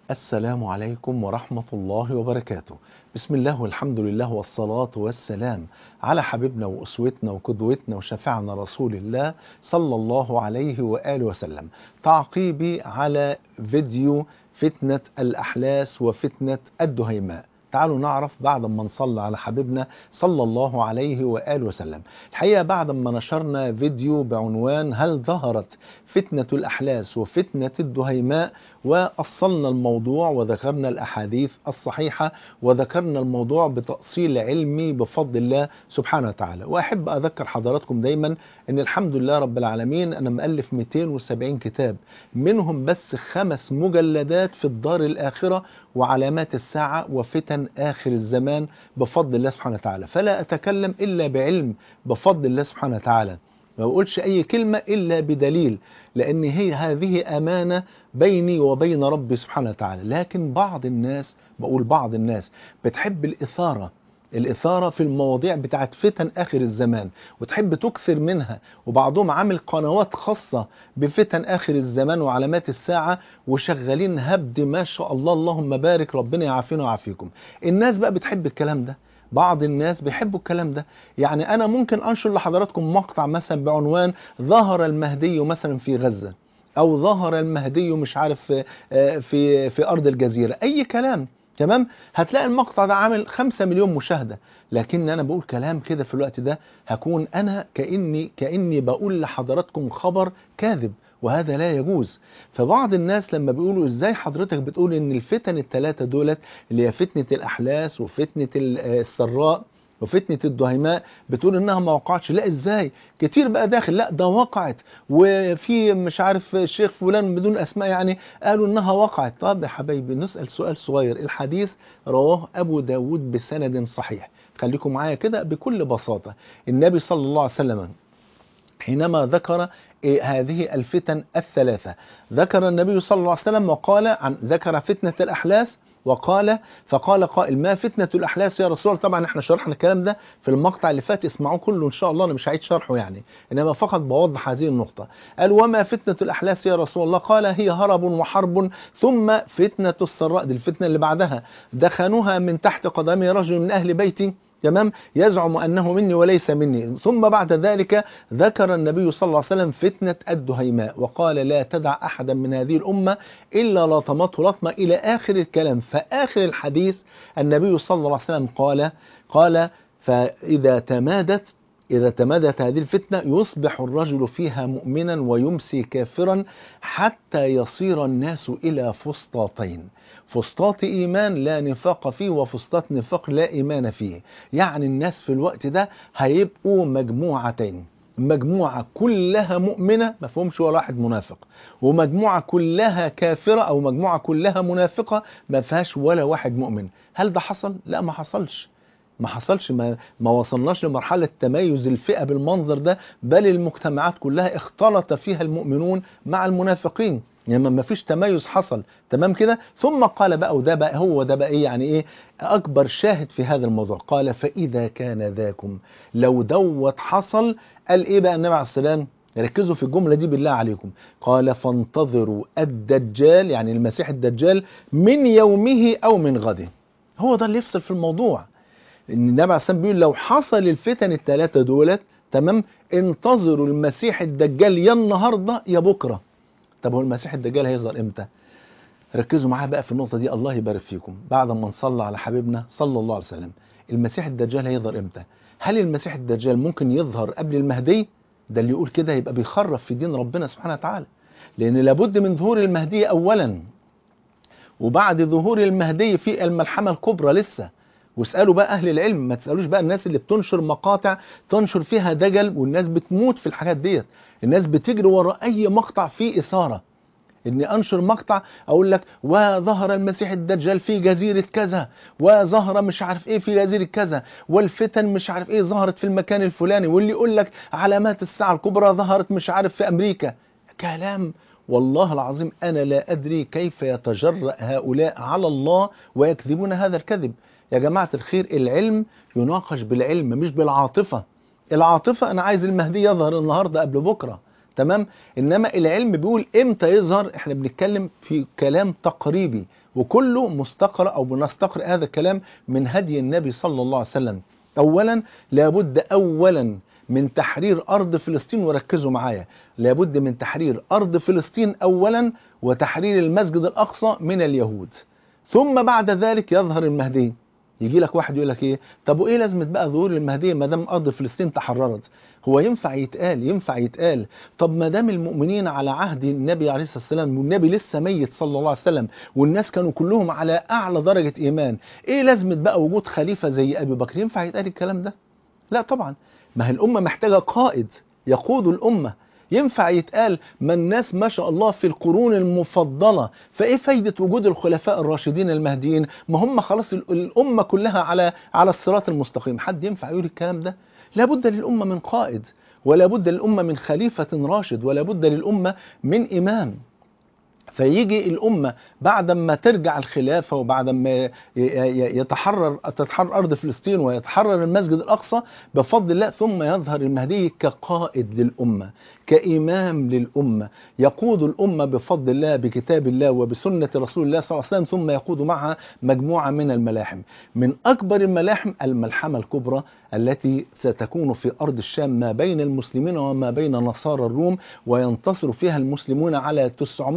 السلام عليكم ورحمة الله وبركاته بسم الله والحمد لله والصلاة والسلام على حبيبنا وأسوتنا وقدوتنا وشفعنا رسول الله صلى الله عليه وآله وسلم تعقيبي على فيديو فتنة الأحلاس وفتنة الدهيماء تعالوا نعرف بعد ما نصلي على حبيبنا صلى الله عليه وآله وسلم الحقيقة بعد ما نشرنا فيديو بعنوان هل ظهرت فتنة الأحلاس وفتنة الدهيماء وأصلنا الموضوع وذكرنا الأحاديث الصحيحة وذكرنا الموضوع بتأصيل علمي بفضل الله سبحانه وتعالى وأحب أذكر حضراتكم دايما أن الحمد لله رب العالمين أنا مؤلف 270 كتاب منهم بس خمس مجلدات في الدار الآخرة وعلامات الساعة وفتن آخر الزمان بفضل الله سبحانه وتعالى فلا أتكلم إلا بعلم بفضل الله سبحانه وتعالى ما بقولش أي كلمة إلا بدليل لأن هي هذه أمانة بيني وبين ربي سبحانه وتعالى لكن بعض الناس بقول بعض الناس بتحب الإثارة الإثارة في المواضيع بتاعت فتن آخر الزمان وتحب تكثر منها وبعضهم عامل قنوات خاصة بفتن آخر الزمان وعلامات الساعة وشغالين هبد ما شاء الله اللهم بارك ربنا يعافينا ويعافيكم الناس بقى بتحب الكلام ده بعض الناس بيحبوا الكلام ده يعني أنا ممكن أنشر لحضراتكم مقطع مثلا بعنوان ظهر المهدي مثلا في غزة أو ظهر المهدي مش عارف في, في, في أرض الجزيرة أي كلام تمام هتلاقي المقطع ده عامل خمسة مليون مشاهدة لكن انا بقول كلام كده في الوقت ده هكون انا كاني كاني بقول لحضراتكم خبر كاذب وهذا لا يجوز فبعض الناس لما بيقولوا ازاي حضرتك بتقول ان الفتن الثلاثه دولت اللي هي فتنه الاحلاس وفتنه السراء وفتنة الدهيماء بتقول انها ما وقعتش لا ازاي كتير بقى داخل لا ده وقعت وفي مش عارف الشيخ فلان بدون اسماء يعني قالوا انها وقعت طب يا حبايبي نسأل سؤال صغير الحديث رواه ابو داود بسند صحيح خليكم معايا كده بكل بساطة النبي صلى الله عليه وسلم حينما ذكر هذه الفتن الثلاثة ذكر النبي صلى الله عليه وسلم وقال عن ذكر فتنة الأحلاس وقال فقال قائل ما فتنة الأحلاس يا رسول الله طبعا احنا شرحنا الكلام ده في المقطع اللي فات اسمعوه كله إن شاء الله أنا مش هعيد شرحه يعني إنما فقط بوضح هذه النقطة قال وما فتنة الأحلاس يا رسول الله قال هي هرب وحرب ثم فتنة السراء دي الفتنة اللي بعدها دخنوها من تحت قدمي رجل من أهل بيتي تمام يزعم أنه مني وليس مني ثم بعد ذلك ذكر النبي صلى الله عليه وسلم فتنة الدهيماء وقال لا تدع أحدا من هذه الأمة إلا لطمته لطمة إلى آخر الكلام فآخر الحديث النبي صلى الله عليه وسلم قال قال فإذا تمادت إذا تمادت هذه الفتنة يصبح الرجل فيها مؤمنا ويمسي كافرا حتى يصير الناس إلى فسطاطين فسطاط إيمان لا نفاق فيه وفسطاط نفاق لا إيمان فيه يعني الناس في الوقت ده هيبقوا مجموعتين مجموعة كلها مؤمنة ما فيهمش ولا واحد منافق ومجموعة كلها كافرة أو مجموعة كلها منافقة ما فيهاش ولا واحد مؤمن هل ده حصل؟ لا ما حصلش ما حصلش ما, ما وصلناش لمرحلة تميز الفئة بالمنظر ده بل المجتمعات كلها اختلط فيها المؤمنون مع المنافقين يعني ما فيش تميز حصل تمام كده ثم قال بقى وده بقى هو ده بقى ايه يعني ايه اكبر شاهد في هذا الموضوع قال فاذا كان ذاكم لو دوت حصل قال ايه بقى النبي عليه السلام ركزوا في الجملة دي بالله عليكم قال فانتظروا الدجال يعني المسيح الدجال من يومه او من غده هو ده اللي يفصل في الموضوع ان النبي عليه السلام بيقول لو حصل الفتن الثلاثة دولت تمام انتظروا المسيح الدجال يا النهارده يا بكره طب هو المسيح الدجال هيظهر امتى ركزوا معايا بقى في النقطة دي الله يبارك فيكم بعد ما نصلى على حبيبنا صلى الله عليه وسلم المسيح الدجال هيظهر امتى هل المسيح الدجال ممكن يظهر قبل المهدي ده اللي يقول كده يبقى بيخرف في دين ربنا سبحانه وتعالى لان لابد من ظهور المهدي اولا وبعد ظهور المهدي في الملحمة الكبرى لسه واسألوا بقى أهل العلم ما تسألوش بقى الناس اللي بتنشر مقاطع تنشر فيها دجل والناس بتموت في الحاجات ديت الناس بتجري ورا أي مقطع فيه إثارة إني أنشر مقطع أقول لك وظهر المسيح الدجال في جزيرة كذا وظهر مش عارف إيه في جزيرة كذا والفتن مش عارف إيه ظهرت في المكان الفلاني واللي يقول لك علامات الساعة الكبرى ظهرت مش عارف في أمريكا كلام والله العظيم أنا لا أدري كيف يتجرأ هؤلاء على الله ويكذبون هذا الكذب يا جماعة الخير العلم يناقش بالعلم مش بالعاطفة العاطفة أنا عايز المهدي يظهر النهاردة قبل بكرة تمام انما العلم بيقول امتى يظهر احنا بنتكلم في كلام تقريبي وكله مستقر او بنستقر هذا الكلام من هدي النبي صلى الله عليه وسلم اولا لابد اولا من تحرير ارض فلسطين وركزوا معايا لابد من تحرير ارض فلسطين اولا وتحرير المسجد الاقصى من اليهود ثم بعد ذلك يظهر المهدي يجي لك واحد يقول لك ايه طب وايه لازمه بقى ظهور المهدي ما دام ارض فلسطين تحررت هو ينفع يتقال ينفع يتقال طب ما دام المؤمنين على عهد النبي عليه الصلاه والسلام والنبي لسه ميت صلى الله عليه وسلم والناس كانوا كلهم على اعلى درجه ايمان ايه لازمه بقى وجود خليفه زي ابي بكر ينفع يتقال الكلام ده لا طبعا ما هي الامه محتاجه قائد يقود الامه ينفع يتقال ما الناس ما شاء الله في القرون المفضلة فايه فايدة وجود الخلفاء الراشدين المهديين ما هم خلاص الأمة كلها على على الصراط المستقيم حد ينفع يقول الكلام ده لابد للأمة من قائد ولا بد للأمة من خليفة راشد ولا بد للأمة من إمام فيجي الأمة بعد ما ترجع الخلافة وبعد ما يتحرر تتحرر أرض فلسطين ويتحرر المسجد الأقصى بفضل الله ثم يظهر المهدي كقائد للأمة كإمام للأمة يقود الأمة بفضل الله بكتاب الله وبسنة رسول الله صلى الله عليه وسلم ثم يقود معها مجموعة من الملاحم من أكبر الملاحم الملحمة الكبرى التي ستكون في أرض الشام ما بين المسلمين وما بين نصارى الروم وينتصر فيها المسلمون على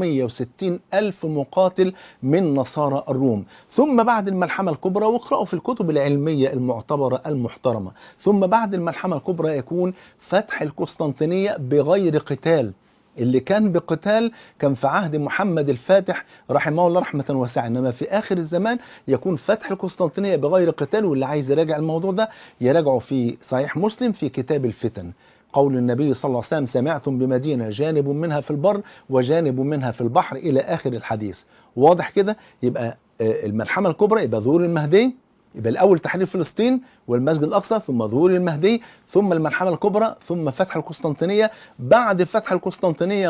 960 ألف مقاتل من نصارى الروم ثم بعد الملحمة الكبرى واقرأوا في الكتب العلمية المعتبرة المحترمة ثم بعد الملحمة الكبرى يكون فتح القسطنطينية بغير قتال اللي كان بقتال كان في عهد محمد الفاتح رحمه الله رحمة واسعة إنما في آخر الزمان يكون فتح القسطنطينية بغير قتال واللي عايز يراجع الموضوع ده يراجعه في صحيح مسلم في كتاب الفتن قول النبي صلى الله عليه وسلم سمعتم بمدينة جانب منها في البر وجانب منها في البحر إلى آخر الحديث واضح كده يبقى الملحمة الكبرى يبقى ظهور المهدي يبقى الأول تحرير فلسطين والمسجد الأقصى ثم ظهور المهدي ثم الملحمة الكبرى ثم فتح القسطنطينية بعد فتح القسطنطينية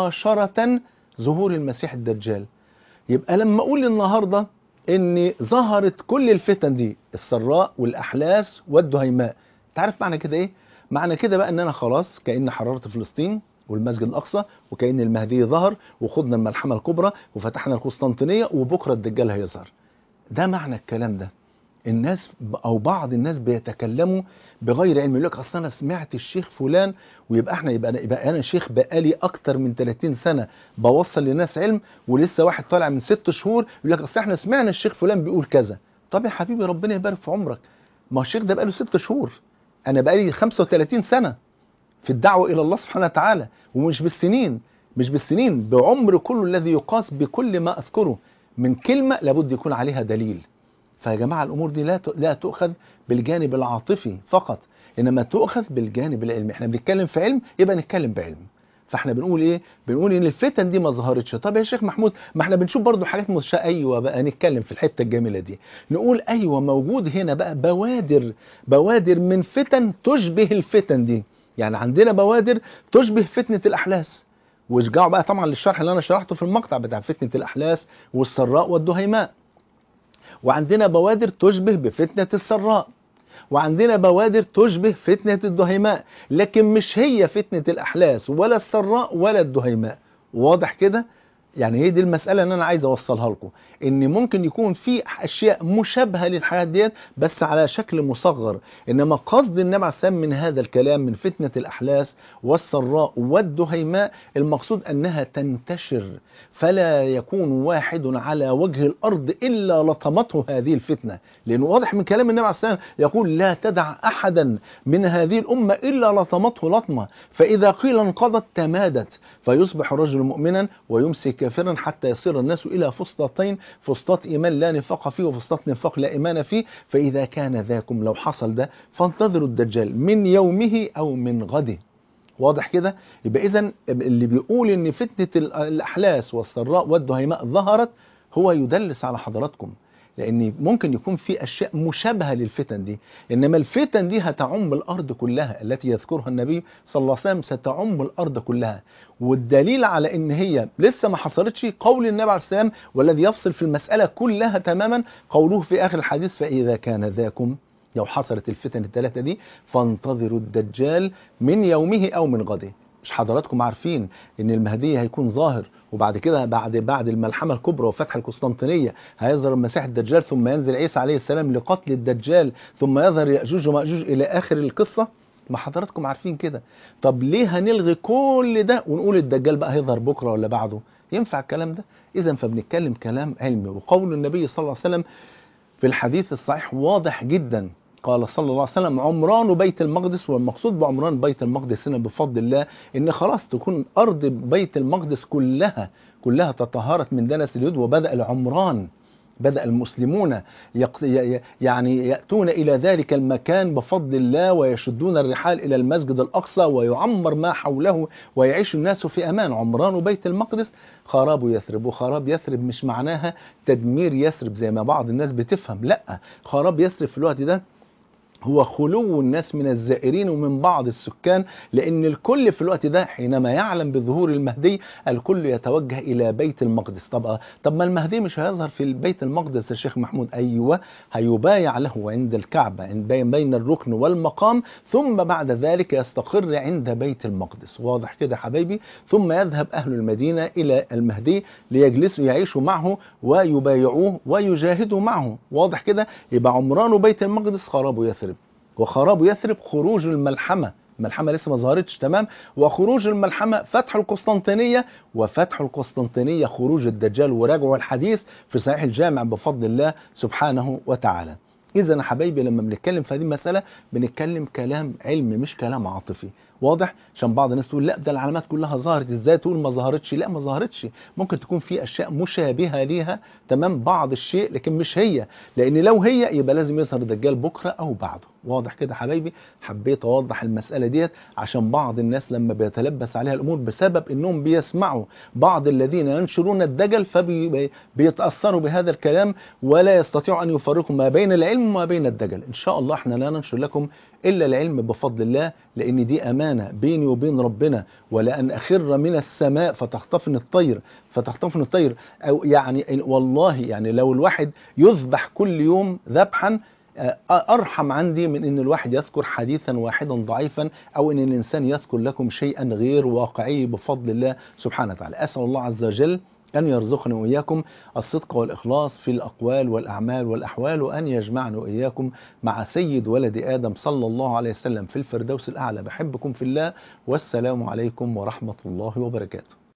مباشرة ظهور المسيح الدجال يبقى لما أقول النهاردة إن ظهرت كل الفتن دي السراء والأحلاس والدهيماء تعرف معنى كده إيه؟ معنى كده بقى إن أنا خلاص كأن حررت فلسطين والمسجد الأقصى وكأن المهدي ظهر وخدنا الملحمة الكبرى وفتحنا القسطنطينية وبكرة الدجال هيظهر ده معنى الكلام ده الناس او بعض الناس بيتكلموا بغير علم يقول لك اصل انا سمعت الشيخ فلان ويبقى احنا يبقى, يبقى انا شيخ بقالي اكتر من 30 سنه بوصل لناس علم ولسه واحد طالع من ست شهور يقول لك اصل احنا سمعنا الشيخ فلان بيقول كذا طب يا حبيبي ربنا يبارك في عمرك ما هو الشيخ ده بقاله ست شهور انا بقالي 35 سنه في الدعوه الى الله سبحانه وتعالى ومش بالسنين مش بالسنين بعمر كله الذي يقاس بكل ما اذكره من كلمه لابد يكون عليها دليل فيا جماعة الأمور دي لا لا تؤخذ بالجانب العاطفي فقط إنما تؤخذ بالجانب العلمي احنا بنتكلم في علم يبقى نتكلم بعلم فاحنا بنقول ايه بنقول ان الفتن دي ما ظهرتش طب يا شيخ محمود ما احنا بنشوف برضو حاجات مشاء ايوه بقى نتكلم في الحته الجميله دي نقول ايوه موجود هنا بقى بوادر بوادر من فتن تشبه الفتن دي يعني عندنا بوادر تشبه فتنه الاحلاس وارجعوا بقى طبعا للشرح اللي انا شرحته في المقطع بتاع فتنه الاحلاس والسراء والدهيماء وعندنا بوادر تشبه بفتنة السراء وعندنا بوادر تشبه فتنة الدهيماء لكن مش هي فتنة الأحلاس ولا السراء ولا الدهيماء واضح كده يعني هي دي المسألة اللي أنا عايز أوصلها لكم إن ممكن يكون في أشياء مشابهة للحاجات ديت بس على شكل مصغر إنما قصد النبي عليه السلام من هذا الكلام من فتنة الأحلاس والسراء والدهيماء المقصود أنها تنتشر فلا يكون واحد على وجه الأرض إلا لطمته هذه الفتنة لأنه واضح من كلام النبي عليه السلام يقول لا تدع أحدا من هذه الأمة إلا لطمته لطمة فإذا قيل انقضت تمادت فيصبح الرجل مؤمنا ويمسك كافرا حتى يصير الناس إلى فسطتين فسطاط إيمان لا نفاق فيه وفسطاط نفاق لا إيمان فيه فإذا كان ذاكم لو حصل ده فانتظروا الدجال من يومه أو من غده واضح كده يبقى إذا اللي بيقول إن فتنة الأحلاس والسراء والدهيماء ظهرت هو يدلس على حضراتكم لان ممكن يكون في اشياء مشابهه للفتن دي انما الفتن دي هتعم الارض كلها التي يذكرها النبي صلى الله عليه وسلم ستعم الارض كلها والدليل على ان هي لسه ما حصلتش قول النبي عليه السلام والذي يفصل في المساله كلها تماما قوله في اخر الحديث فاذا كان ذاكم لو حصلت الفتن الثلاثه دي فانتظروا الدجال من يومه او من غده مش حضراتكم عارفين ان المهدي هيكون ظاهر وبعد كده بعد بعد الملحمه الكبرى وفتح القسطنطينيه هيظهر المسيح الدجال ثم ينزل عيسى عليه السلام لقتل الدجال ثم يظهر ياجوج وماجوج الى اخر القصه ما حضراتكم عارفين كده طب ليه هنلغي كل ده ونقول الدجال بقى هيظهر بكره ولا بعده ينفع الكلام ده اذا فبنتكلم كلام علمي وقول النبي صلى الله عليه وسلم في الحديث الصحيح واضح جدا قال صلى الله عليه وسلم عمران بيت المقدس والمقصود بعمران بيت المقدس هنا بفضل الله ان خلاص تكون ارض بيت المقدس كلها كلها تطهرت من دنس اليهود وبدا العمران بدأ المسلمون يق... ي- يعني يأتون إلى ذلك المكان بفضل الله ويشدون الرحال إلى المسجد الأقصى ويعمر ما حوله ويعيش الناس في أمان عمران بيت المقدس خراب يثرب وخراب يثرب مش معناها تدمير يثرب زي ما بعض الناس بتفهم لا خراب يثرب في الوقت ده هو خلو الناس من الزائرين ومن بعض السكان لأن الكل في الوقت ده حينما يعلم بظهور المهدي الكل يتوجه إلى بيت المقدس طب طب ما المهدي مش هيظهر في البيت المقدس يا شيخ محمود أيوة هيبايع له عند الكعبة عند بين بين الركن والمقام ثم بعد ذلك يستقر عند بيت المقدس واضح كده يا حبايبي ثم يذهب أهل المدينة إلى المهدي ليجلسوا يعيشوا معه ويبايعوه ويجاهدوا معه واضح كده يبقى عمران بيت المقدس خراب يثرب وخراب يثرب خروج الملحمة الملحمة لسه ما ظهرتش تمام وخروج الملحمة فتح القسطنطينية وفتح القسطنطينية خروج الدجال وراجعوا الحديث في صحيح الجامع بفضل الله سبحانه وتعالى إذا يا حبايبي لما بنتكلم في هذه المسألة بنتكلم كلام علمي مش كلام عاطفي واضح عشان بعض الناس تقول لا ده العلامات كلها ظهرت ازاي تقول ما ظهرتش لا ما ظهرتش ممكن تكون في اشياء مشابهه ليها تمام بعض الشيء لكن مش هي لان لو هي يبقى لازم يظهر الدجال بكره او بعده واضح كده حبايبي حبيت اوضح المساله ديت عشان بعض الناس لما بيتلبس عليها الامور بسبب انهم بيسمعوا بعض الذين ينشرون الدجل فبيتاثروا بهذا الكلام ولا يستطيعوا ان يفرقوا ما بين العلم وما بين الدجل ان شاء الله احنا لا ننشر لكم الا العلم بفضل الله لان دي امانه بيني وبين ربنا ولان اخر من السماء فتخطفني الطير فتخطفني الطير او يعني والله يعني لو الواحد يذبح كل يوم ذبحا ارحم عندي من ان الواحد يذكر حديثا واحدا ضعيفا او ان الانسان يذكر لكم شيئا غير واقعي بفضل الله سبحانه وتعالى اسال الله عز وجل أن يرزقني وإياكم الصدق والإخلاص في الأقوال والأعمال والأحوال وأن يجمعني وإياكم مع سيد ولد آدم صلى الله عليه وسلم في الفردوس الأعلى بحبكم في الله والسلام عليكم ورحمة الله وبركاته